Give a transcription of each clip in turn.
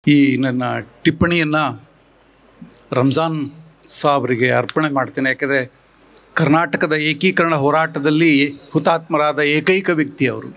ಈ ನನ್ನ ಟಿಪ್ಪಣಿಯನ್ನು ರಂಜಾನ್ ಸಾಬ್ರಿಗೆ ಅರ್ಪಣೆ ಮಾಡ್ತೇನೆ ಯಾಕೆಂದರೆ ಕರ್ನಾಟಕದ ಏಕೀಕರಣ ಹೋರಾಟದಲ್ಲಿ ಹುತಾತ್ಮರಾದ ಏಕೈಕ ವ್ಯಕ್ತಿ ಅವರು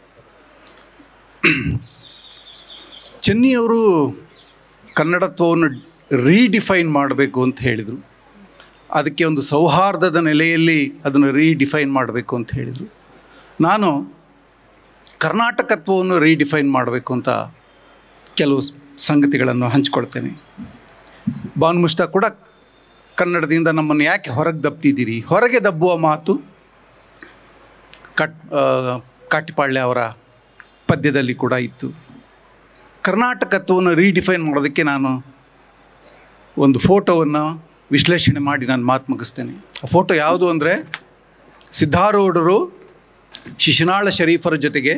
ಚೆನ್ನಿಯವರು ಕನ್ನಡತ್ವವನ್ನು ರೀಡಿಫೈನ್ ಮಾಡಬೇಕು ಅಂತ ಹೇಳಿದರು ಅದಕ್ಕೆ ಒಂದು ಸೌಹಾರ್ದದ ನೆಲೆಯಲ್ಲಿ ಅದನ್ನು ರೀಡಿಫೈನ್ ಮಾಡಬೇಕು ಅಂತ ಹೇಳಿದರು ನಾನು ಕರ್ನಾಟಕತ್ವವನ್ನು ರೀಡಿಫೈನ್ ಮಾಡಬೇಕು ಅಂತ ಕೆಲವು ಸಂಗತಿಗಳನ್ನು ಹಂಚ್ಕೊಳ್ತೇನೆ ಬಾನು ಮುಷ್ತಾಕ್ ಕೂಡ ಕನ್ನಡದಿಂದ ನಮ್ಮನ್ನು ಯಾಕೆ ಹೊರಗೆ ದಬ್ತಿದ್ದೀರಿ ಹೊರಗೆ ದಬ್ಬುವ ಮಾತು ಕಟ್ ಆ, ಕಾಟಿಪಾಳ್ಯ ಅವರ ಪದ್ಯದಲ್ಲಿ ಕೂಡ ಇತ್ತು ಕರ್ನಾಟಕತ್ವವನ್ನು ರೀಡಿಫೈನ್ ಮಾಡೋದಕ್ಕೆ ನಾನು ಒಂದು ಫೋಟೋವನ್ನು ವಿಶ್ಲೇಷಣೆ ಮಾಡಿ ನಾನು ಮಾತು ಮುಗಿಸ್ತೇನೆ ಆ ಫೋಟೋ ಯಾವುದು ಅಂದರೆ ಸಿದ್ಧಾರೂಢರು ಶಿಶುನಾಳ ಶರೀಫರ ಜೊತೆಗೆ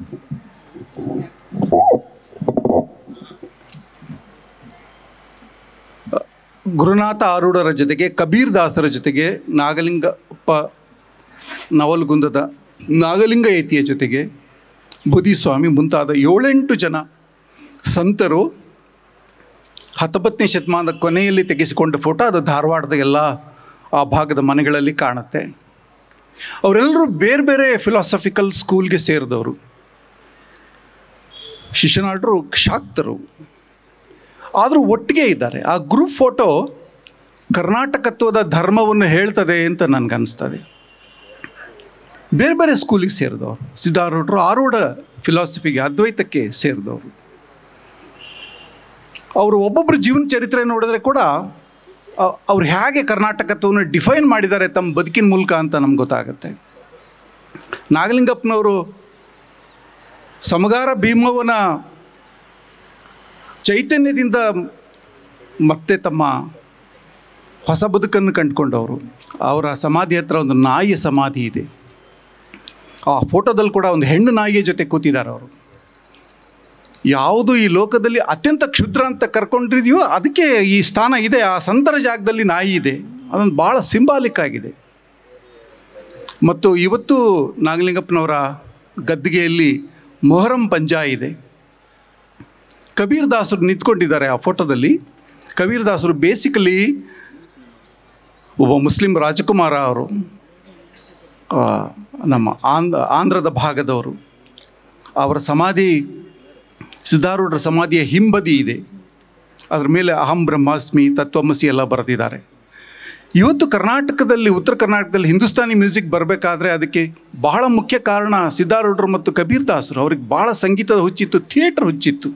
ಗುರುನಾಥ ಆರೂಢರ ಜೊತೆಗೆ ಕಬೀರ್ ದಾಸರ ಜೊತೆಗೆ ನಾಗಲಿಂಗಪ್ಪ ನವಲಗುಂದದ ನಾಗಲಿಂಗ ಏತಿಯ ಜೊತೆಗೆ ಬುಧಿಸ್ವಾಮಿ ಮುಂತಾದ ಏಳೆಂಟು ಜನ ಸಂತರು ಹತ್ತೊಂಬತ್ತನೇ ಶತಮಾನದ ಕೊನೆಯಲ್ಲಿ ತೆಗೆಸಿಕೊಂಡ ಫೋಟೋ ಅದು ಧಾರವಾಡದ ಎಲ್ಲ ಆ ಭಾಗದ ಮನೆಗಳಲ್ಲಿ ಕಾಣುತ್ತೆ ಅವರೆಲ್ಲರೂ ಬೇರೆ ಬೇರೆ ಫಿಲಾಸಫಿಕಲ್ ಸ್ಕೂಲ್ಗೆ ಸೇರಿದವರು ಶಿಶುನಾಳರು ಶಾಕ್ತರು ಆದರೂ ಒಟ್ಟಿಗೆ ಇದ್ದಾರೆ ಆ ಗ್ರೂಪ್ ಫೋಟೋ ಕರ್ನಾಟಕತ್ವದ ಧರ್ಮವನ್ನು ಹೇಳ್ತದೆ ಅಂತ ನನಗನ್ನಿಸ್ತದೆ ಬೇರೆ ಬೇರೆ ಸ್ಕೂಲಿಗೆ ಸೇರಿದವರು ಸಿದ್ಧಾರೂಢರು ಆರೂಢ ಫಿಲಾಸಫಿಗೆ ಅದ್ವೈತಕ್ಕೆ ಸೇರಿದವರು ಅವರು ಒಬ್ಬೊಬ್ಬರ ಜೀವನ ಚರಿತ್ರೆ ನೋಡಿದ್ರೆ ಕೂಡ ಅ- ಅವ್ರು ಹೇಗೆ ಕರ್ನಾಟಕತ್ವವನ್ನು ಡಿಫೈನ್ ಮಾಡಿದ್ದಾರೆ ತಮ್ಮ ಬದುಕಿನ ಮೂಲಕ ಅಂತ ನಮ್ಗೆ ಗೊತ್ತಾಗುತ್ತೆ ನಾಗಲಿಂಗಪ್ಪನವರು ಸಮಗಾರ ಭೀಮವ್ವನ ಚೈತನ್ಯದಿಂದ ಮತ್ತೆ ತಮ್ಮ ಹೊಸ ಬದುಕನ್ನು ಕಂಡುಕೊಂಡವರು ಅವರ ಸಮಾಧಿ ಹತ್ರ ಒಂದು ನಾಯಿಯ ಸಮಾಧಿ ಇದೆ ಆ ಫೋಟೋದಲ್ಲಿ ಕೂಡ ಒಂದು ಹೆಣ್ಣು ನಾಯಿಯ ಜೊತೆ ಕೂತಿದ್ದಾರೆ ಅವರು ಯಾವುದು ಈ ಲೋಕದಲ್ಲಿ ಅತ್ಯಂತ ಕ್ಷುದ್ರ ಅಂತ ಕರ್ಕೊಂಡಿದೆಯೋ ಅದಕ್ಕೆ ಈ ಸ್ಥಾನ ಇದೆ ಆ ಸಂತರ ಜಾಗದಲ್ಲಿ ನಾಯಿ ಇದೆ ಅದೊಂದು ಭಾಳ ಸಿಂಬಾಲಿಕ್ ಆಗಿದೆ ಮತ್ತು ಇವತ್ತು ನಾಗಲಿಂಗಪ್ಪನವರ ಗದ್ದಿಗೆಯಲ್ಲಿ ಮೊಹರಂ ಪಂಜಾ ಇದೆ ಕಬೀರ್ ದಾಸರು ನಿಂತ್ಕೊಂಡಿದ್ದಾರೆ ಆ ಫೋಟೋದಲ್ಲಿ ಕಬೀರ್ ದಾಸರು ಬೇಸಿಕಲಿ ಒಬ್ಬ ಮುಸ್ಲಿಂ ರಾಜಕುಮಾರ ಅವರು ಆ, ನಮ್ಮ ಆಂಧ್ರ ಆಂಧ್ರದ ಭಾಗದವರು ಅವರ ಸಮಾಧಿ ಸಿದ್ಧಾರೂಢರ ಸಮಾಧಿಯ ಹಿಂಬದಿ ಇದೆ ಅದರ ಮೇಲೆ ಅಹಂ ಬ್ರಹ್ಮಾಸ್ಮಿ ತತ್ವಮಸಿ ಎಲ್ಲ ಬರೆದಿದ್ದಾರೆ ಇವತ್ತು ಕರ್ನಾಟಕದಲ್ಲಿ ಉತ್ತರ ಕರ್ನಾಟಕದಲ್ಲಿ ಹಿಂದೂಸ್ತಾನಿ ಮ್ಯೂಸಿಕ್ ಬರಬೇಕಾದ್ರೆ ಅದಕ್ಕೆ ಬಹಳ ಮುಖ್ಯ ಕಾರಣ ಸಿದ್ಧಾರೂಢರು ಮತ್ತು ಕಬೀರ್ ದಾಸರು ಅವ್ರಿಗೆ ಭಾಳ ಸಂಗೀತದ ಹುಚ್ಚಿತ್ತು ಥಿಯೇಟರ್ ಹುಚ್ಚಿತ್ತು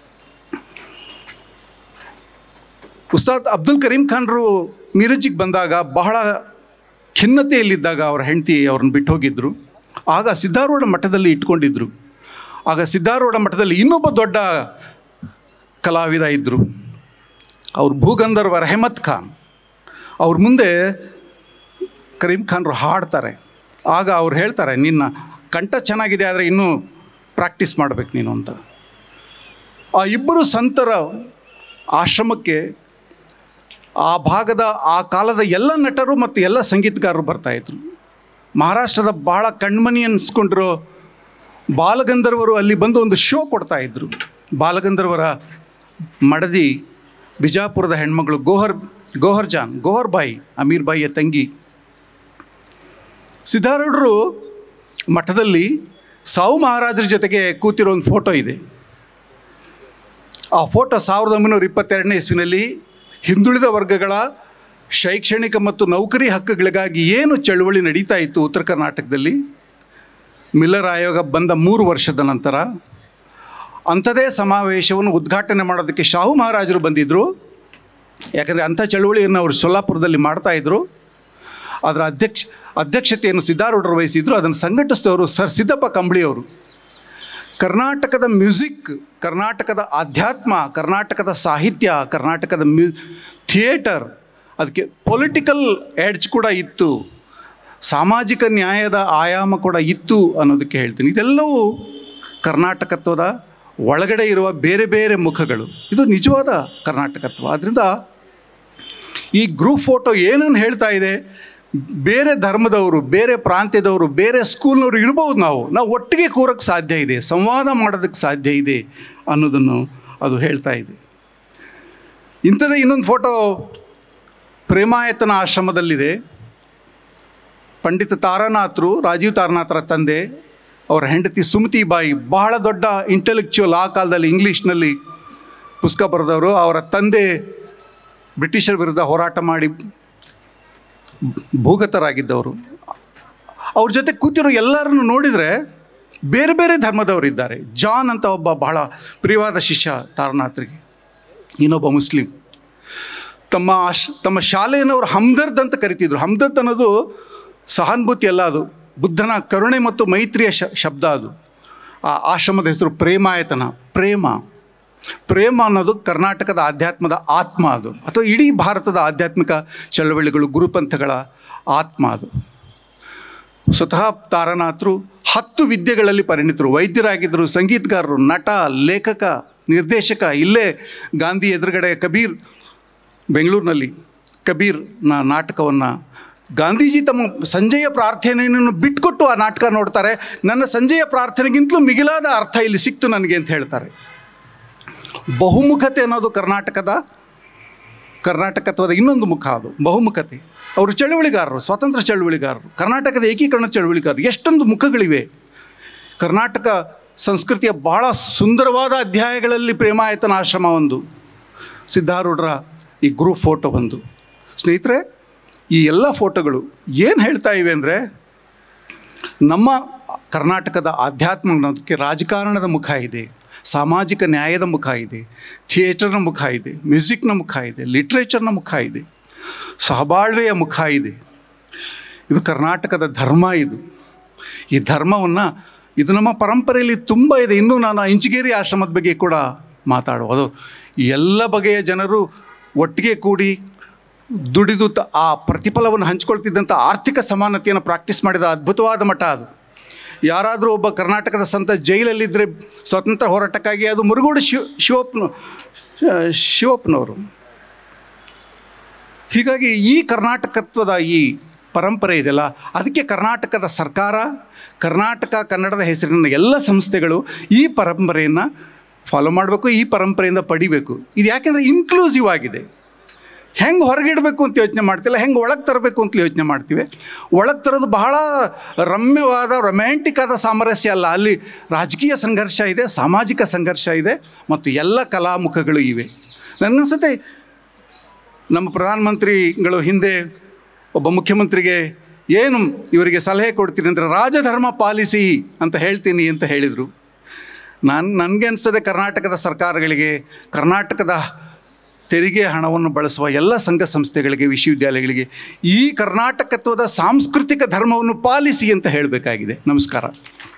ಉಸ್ತಾದ್ ಅಬ್ದುಲ್ ಕರೀಂ ಖಾನ್ರು ಮೀರಜಿಗೆ ಬಂದಾಗ ಬಹಳ ಖಿನ್ನತೆಯಲ್ಲಿದ್ದಾಗ ಅವರ ಹೆಂಡತಿ ಅವ್ರನ್ನ ಬಿಟ್ಟು ಹೋಗಿದ್ದರು ಆಗ ಸಿದ್ಧಾರೂಢ ಮಠದಲ್ಲಿ ಇಟ್ಕೊಂಡಿದ್ರು ಆಗ ಸಿದ್ಧಾರೂಢ ಮಠದಲ್ಲಿ ಇನ್ನೊಬ್ಬ ದೊಡ್ಡ ಕಲಾವಿದ ಇದ್ದರು ಅವ್ರು ಭೂಗಂಧರ್ವ ರೆಹಮತ್ ಖಾನ್ ಅವ್ರ ಮುಂದೆ ಕರೀಂ ಖಾನ್ರು ಹಾಡ್ತಾರೆ ಆಗ ಅವ್ರು ಹೇಳ್ತಾರೆ ನಿನ್ನ ಕಂಠ ಚೆನ್ನಾಗಿದೆ ಆದರೆ ಇನ್ನೂ ಪ್ರಾಕ್ಟೀಸ್ ಮಾಡಬೇಕು ನೀನು ಅಂತ ಆ ಇಬ್ಬರು ಸಂತರ ಆಶ್ರಮಕ್ಕೆ ಆ ಭಾಗದ ಆ ಕಾಲದ ಎಲ್ಲ ನಟರು ಮತ್ತು ಎಲ್ಲ ಸಂಗೀತಗಾರರು ಬರ್ತಾಯಿದ್ರು ಮಹಾರಾಷ್ಟ್ರದ ಬಹಳ ಕಣ್ಮನಿ ಅನ್ಸ್ಕೊಂಡಿರೋ ಬಾಲಗಂಧರ್ವರು ಅಲ್ಲಿ ಬಂದು ಒಂದು ಶೋ ಕೊಡ್ತಾಯಿದ್ರು ಬಾಲಗಂಧರ್ವರ ಮಡದಿ ಬಿಜಾಪುರದ ಹೆಣ್ಮಗಳು ಗೋಹರ್ ಗೋಹರ್ ಜಾನ್ ಗೋಹರ್ ಬಾಯಿ ಅಮೀರ್ ಬಾಯಿಯ ತಂಗಿ ಸಿದ್ಧಾರೂಢರು ಮಠದಲ್ಲಿ ಸಾವು ಮಹಾರಾಜರ ಜೊತೆಗೆ ಕೂತಿರೋ ಒಂದು ಫೋಟೋ ಇದೆ ಆ ಫೋಟೋ ಸಾವಿರದ ಒಂಬೈನೂರ ಇಪ್ಪತ್ತೆರಡನೇ ಇಸ್ವಿನಲ್ಲಿ ಹಿಂದುಳಿದ ವರ್ಗಗಳ ಶೈಕ್ಷಣಿಕ ಮತ್ತು ನೌಕರಿ ಹಕ್ಕುಗಳಿಗಾಗಿ ಏನು ಚಳುವಳಿ ನಡೀತಾ ಇತ್ತು ಉತ್ತರ ಕರ್ನಾಟಕದಲ್ಲಿ ಮಿಲ್ಲರ್ ಆಯೋಗ ಬಂದ ಮೂರು ವರ್ಷದ ನಂತರ ಅಂಥದೇ ಸಮಾವೇಶವನ್ನು ಉದ್ಘಾಟನೆ ಮಾಡೋದಕ್ಕೆ ಶಾಹು ಮಹಾರಾಜರು ಬಂದಿದ್ದರು ಯಾಕಂದರೆ ಅಂಥ ಚಳುವಳಿಯನ್ನು ಅವರು ಸೊಲ್ಲಾಪುರದಲ್ಲಿ ಮಾಡ್ತಾಯಿದ್ರು ಅದರ ಅಧ್ಯಕ್ಷ ಅಧ್ಯಕ್ಷತೆಯನ್ನು ಸಿದ್ಧಾರೂಢರು ವಹಿಸಿದ್ರು ಅದನ್ನು ಸಂಘಟಿಸಿದವರು ಸರ್ ಸಿದ್ದಪ್ಪ ಕಂಬಳಿಯವರು ಕರ್ನಾಟಕದ ಮ್ಯೂಸಿಕ್ ಕರ್ನಾಟಕದ ಆಧ್ಯಾತ್ಮ ಕರ್ನಾಟಕದ ಸಾಹಿತ್ಯ ಕರ್ನಾಟಕದ ಮ್ಯೂ ಥಿಯೇಟರ್ ಅದಕ್ಕೆ ಪೊಲಿಟಿಕಲ್ ಎಡ್ಜ್ ಕೂಡ ಇತ್ತು ಸಾಮಾಜಿಕ ನ್ಯಾಯದ ಆಯಾಮ ಕೂಡ ಇತ್ತು ಅನ್ನೋದಕ್ಕೆ ಹೇಳ್ತೀನಿ ಇದೆಲ್ಲವೂ ಕರ್ನಾಟಕತ್ವದ ಒಳಗಡೆ ಇರುವ ಬೇರೆ ಬೇರೆ ಮುಖಗಳು ಇದು ನಿಜವಾದ ಕರ್ನಾಟಕತ್ವ ಆದ್ದರಿಂದ ಈ ಗ್ರೂಪ್ ಫೋಟೋ ಏನನ್ನು ಹೇಳ್ತಾ ಇದೆ ಬೇರೆ ಧರ್ಮದವರು ಬೇರೆ ಪ್ರಾಂತ್ಯದವರು ಬೇರೆ ಸ್ಕೂಲ್ನವರು ಇರ್ಬೋದು ನಾವು ನಾವು ಒಟ್ಟಿಗೆ ಕೂರಕ್ಕೆ ಸಾಧ್ಯ ಇದೆ ಸಂವಾದ ಮಾಡೋದಕ್ಕೆ ಸಾಧ್ಯ ಇದೆ ಅನ್ನೋದನ್ನು ಅದು ಹೇಳ್ತಾ ಇದೆ ಇಂಥದ್ದೇ ಇನ್ನೊಂದು ಫೋಟೋ ಪ್ರೇಮಾಯತನ ಆಶ್ರಮದಲ್ಲಿದೆ ಪಂಡಿತ ತಾರಾನಾಥರು ರಾಜೀವ್ ತಾರನಾಥರ ತಂದೆ ಅವರ ಹೆಂಡತಿ ಸುಮತಿ ಬಾಯಿ ಬಹಳ ದೊಡ್ಡ ಇಂಟೆಲೆಕ್ಚುವಲ್ ಆ ಕಾಲದಲ್ಲಿ ಇಂಗ್ಲೀಷ್ನಲ್ಲಿ ಪುಸ್ತಕ ಬರೆದವರು ಅವರ ತಂದೆ ಬ್ರಿಟಿಷರ ವಿರುದ್ಧ ಹೋರಾಟ ಮಾಡಿ ಭೂಗತರಾಗಿದ್ದವರು ಅವ್ರ ಜೊತೆ ಕೂತಿರೋ ಎಲ್ಲರನ್ನು ನೋಡಿದರೆ ಬೇರೆ ಬೇರೆ ಧರ್ಮದವರಿದ್ದಾರೆ ಜಾನ್ ಅಂತ ಒಬ್ಬ ಬಹಳ ಪ್ರಿಯವಾದ ಶಿಷ್ಯ ತಾರನಾಥರಿಗೆ ಇನ್ನೊಬ್ಬ ಮುಸ್ಲಿಂ ತಮ್ಮ ಆಶ್ ತಮ್ಮ ಶಾಲೆಯನ್ನು ಅವರು ಹಮ್ದರ್ದ್ ಅಂತ ಕರಿತಿದ್ರು ಹಮ್ದರ್ದ್ ಅನ್ನೋದು ಸಹಾನುಭೂತಿ ಅಲ್ಲ ಅದು ಬುದ್ಧನ ಕರುಣೆ ಮತ್ತು ಮೈತ್ರಿಯ ಶ ಶಬ್ದ ಅದು ಆ ಆಶ್ರಮದ ಹೆಸರು ಪ್ರೇಮಾಯತನ ಪ್ರೇಮ ಪ್ರೇಮ ಅನ್ನೋದು ಕರ್ನಾಟಕದ ಆಧ್ಯಾತ್ಮದ ಆತ್ಮ ಅದು ಅಥವಾ ಇಡೀ ಭಾರತದ ಆಧ್ಯಾತ್ಮಿಕ ಚಳವಳಿಗಳು ಗುರುಪಂಥಗಳ ಆತ್ಮ ಅದು ಸ್ವತಃ ತಾರನಾಥರು ಹತ್ತು ವಿದ್ಯೆಗಳಲ್ಲಿ ಪರಿಣಿತರು ವೈದ್ಯರಾಗಿದ್ದರು ಸಂಗೀತಗಾರರು ನಟ ಲೇಖಕ ನಿರ್ದೇಶಕ ಇಲ್ಲೇ ಗಾಂಧಿ ಎದುರುಗಡೆ ಕಬೀರ್ ಬೆಂಗಳೂರಿನಲ್ಲಿ ಕಬೀರ್ನ ನಾಟಕವನ್ನು ಗಾಂಧೀಜಿ ತಮ್ಮ ಸಂಜೆಯ ಪ್ರಾರ್ಥನೆಯನ್ನು ಬಿಟ್ಕೊಟ್ಟು ಆ ನಾಟಕ ನೋಡ್ತಾರೆ ನನ್ನ ಸಂಜೆಯ ಪ್ರಾರ್ಥನೆಗಿಂತಲೂ ಮಿಗಿಲಾದ ಅರ್ಥ ಇಲ್ಲಿ ಸಿಕ್ತು ನನಗೆ ಅಂತ ಹೇಳ್ತಾರೆ ಬಹುಮುಖತೆ ಅನ್ನೋದು ಕರ್ನಾಟಕದ ಕರ್ನಾಟಕತ್ವದ ಇನ್ನೊಂದು ಮುಖ ಅದು ಬಹುಮುಖತೆ ಅವರು ಚಳುವಳಿಗಾರರು ಸ್ವಾತಂತ್ರ್ಯ ಚಳುವಳಿಗಾರರು ಕರ್ನಾಟಕದ ಏಕೀಕರಣ ಚಳುವಳಿಗಾರರು ಎಷ್ಟೊಂದು ಮುಖಗಳಿವೆ ಕರ್ನಾಟಕ ಸಂಸ್ಕೃತಿಯ ಬಹಳ ಸುಂದರವಾದ ಅಧ್ಯಾಯಗಳಲ್ಲಿ ಪ್ರೇಮಾಯತನ ಆಶ್ರಮ ಒಂದು ಸಿದ್ಧಾರೂಢರ ಈ ಗ್ರೂಪ್ ಫೋಟೋ ಒಂದು ಸ್ನೇಹಿತರೆ ಈ ಎಲ್ಲ ಫೋಟೋಗಳು ಏನು ಹೇಳ್ತಾ ಇವೆ ಅಂದರೆ ನಮ್ಮ ಕರ್ನಾಟಕದ ಆಧ್ಯಾತ್ಮ ಅನ್ನೋದಕ್ಕೆ ರಾಜಕಾರಣದ ಮುಖ ಇದೆ ಸಾಮಾಜಿಕ ನ್ಯಾಯದ ಮುಖ ಇದೆ ಥಿಯೇಟರ್ನ ಮುಖ ಇದೆ ಮ್ಯೂಸಿಕ್ನ ಮುಖ ಇದೆ ಲಿಟ್ರೇಚರ್ನ ಮುಖ ಇದೆ ಸಹಬಾಳ್ವೆಯ ಮುಖ ಇದೆ ಇದು ಕರ್ನಾಟಕದ ಧರ್ಮ ಇದು ಈ ಧರ್ಮವನ್ನು ಇದು ನಮ್ಮ ಪರಂಪರೆಯಲ್ಲಿ ತುಂಬ ಇದೆ ಇನ್ನೂ ನಾನು ಇಂಚಿಗೇರಿ ಆಶ್ರಮದ ಬಗ್ಗೆ ಕೂಡ ಮಾತಾಡುವುದು ಎಲ್ಲ ಬಗೆಯ ಜನರು ಒಟ್ಟಿಗೆ ಕೂಡಿ ದುಡಿದು ತ ಆ ಪ್ರತಿಫಲವನ್ನು ಹಂಚ್ಕೊಳ್ತಿದ್ದಂಥ ಆರ್ಥಿಕ ಸಮಾನತೆಯನ್ನು ಪ್ರಾಕ್ಟೀಸ್ ಮಾಡಿದ ಅದ್ಭುತವಾದ ಮಠ ಅದು ಯಾರಾದರೂ ಒಬ್ಬ ಕರ್ನಾಟಕದ ಸಂತ ಜೈಲಲ್ಲಿದ್ದರೆ ಸ್ವಾತಂತ್ರ್ಯ ಹೋರಾಟಕ್ಕಾಗಿ ಅದು ಮುರುಗೋಡು ಶಿವ ಶಿವಪ್ಪನ ಶಿವಪ್ಪನವರು ಹೀಗಾಗಿ ಈ ಕರ್ನಾಟಕತ್ವದ ಈ ಪರಂಪರೆ ಇದೆಯಲ್ಲ ಅದಕ್ಕೆ ಕರ್ನಾಟಕದ ಸರ್ಕಾರ ಕರ್ನಾಟಕ ಕನ್ನಡದ ಹೆಸರಿನ ಎಲ್ಲ ಸಂಸ್ಥೆಗಳು ಈ ಪರಂಪರೆಯನ್ನು ಫಾಲೋ ಮಾಡಬೇಕು ಈ ಪರಂಪರೆಯಿಂದ ಪಡಿಬೇಕು ಇದು ಯಾಕೆಂದರೆ ಇನ್ಕ್ಲೂಸಿವ್ ಆಗಿದೆ ಹೆಂಗೆ ಹೊರಗಿಡಬೇಕು ಅಂತ ಯೋಚನೆ ಮಾಡ್ತಿಲ್ಲ ಹೆಂಗೆ ಒಳಗೆ ತರಬೇಕು ಅಂತ ಯೋಚನೆ ಮಾಡ್ತೀವಿ ಒಳಗೆ ತರೋದು ಬಹಳ ರಮ್ಯವಾದ ರೊಮ್ಯಾಂಟಿಕ್ ಆದ ಸಾಮರಸ್ಯ ಅಲ್ಲ ಅಲ್ಲಿ ರಾಜಕೀಯ ಸಂಘರ್ಷ ಇದೆ ಸಾಮಾಜಿಕ ಸಂಘರ್ಷ ಇದೆ ಮತ್ತು ಎಲ್ಲ ಕಲಾಮುಖಗಳು ಇವೆ ನನಗನ್ಸುತ್ತೆ ನಮ್ಮ ಪ್ರಧಾನಮಂತ್ರಿಗಳು ಹಿಂದೆ ಒಬ್ಬ ಮುಖ್ಯಮಂತ್ರಿಗೆ ಏನು ಇವರಿಗೆ ಸಲಹೆ ಕೊಡ್ತೀನಿ ಅಂದರೆ ರಾಜಧರ್ಮ ಪಾಲಿಸಿ ಅಂತ ಹೇಳ್ತೀನಿ ಅಂತ ಹೇಳಿದರು ನಾನು ನನಗೆ ಅನಿಸ್ತದೆ ಕರ್ನಾಟಕದ ಸರ್ಕಾರಗಳಿಗೆ ಕರ್ನಾಟಕದ ತೆರಿಗೆ ಹಣವನ್ನು ಬಳಸುವ ಎಲ್ಲ ಸಂಘ ಸಂಸ್ಥೆಗಳಿಗೆ ವಿಶ್ವವಿದ್ಯಾಲಯಗಳಿಗೆ ಈ ಕರ್ನಾಟಕತ್ವದ ಸಾಂಸ್ಕೃತಿಕ ಧರ್ಮವನ್ನು ಪಾಲಿಸಿ ಅಂತ ಹೇಳಬೇಕಾಗಿದೆ ನಮಸ್ಕಾರ